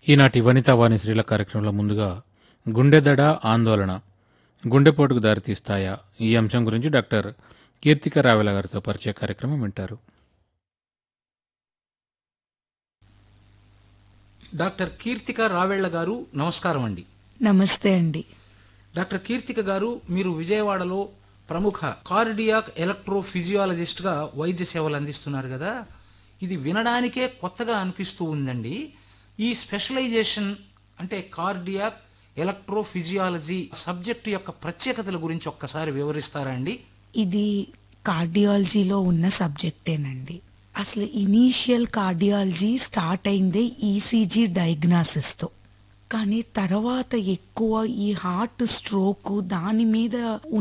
ఈనాటి వనితావాణి స్త్రీల కార్యక్రమంలో ముందుగా గుండెదడ ఆందోళన గుండెపోటుకు దారితీస్తాయా ఈ అంశం గురించి డాక్టర్ కీర్తిక రావెల గారితో పరిచయ కార్యక్రమం వింటారు డాక్టర్ కీర్తిక రావెళ్ల గారు నమస్కారం అండి నమస్తే అండి డాక్టర్ కీర్తిక గారు మీరు విజయవాడలో ప్రముఖ కార్డియాక్ ఎలక్ట్రోఫిజియాలజిస్ట్ గా వైద్య సేవలు అందిస్తున్నారు కదా ఇది వినడానికే కొత్తగా అనిపిస్తూ ఉందండి ఈ స్పెషలైజేషన్ అంటే కార్డియాక్ ఎలక్ట్రోఫిజియాలజీ సబ్జెక్టు యొక్క ప్రత్యేకతల గురించి ఒక్కసారి వివరిస్తారా అండి ఇది కార్డియాలజీలో ఉన్న సబ్జెక్టేనండి అసలు ఇనీషియల్ కార్డియాలజీ స్టార్ట్ అయిందే ఈసీజీ డయాగ్నాసిస్ తో కానీ తర్వాత ఎక్కువ ఈ హార్ట్ స్ట్రోక్ దాని మీద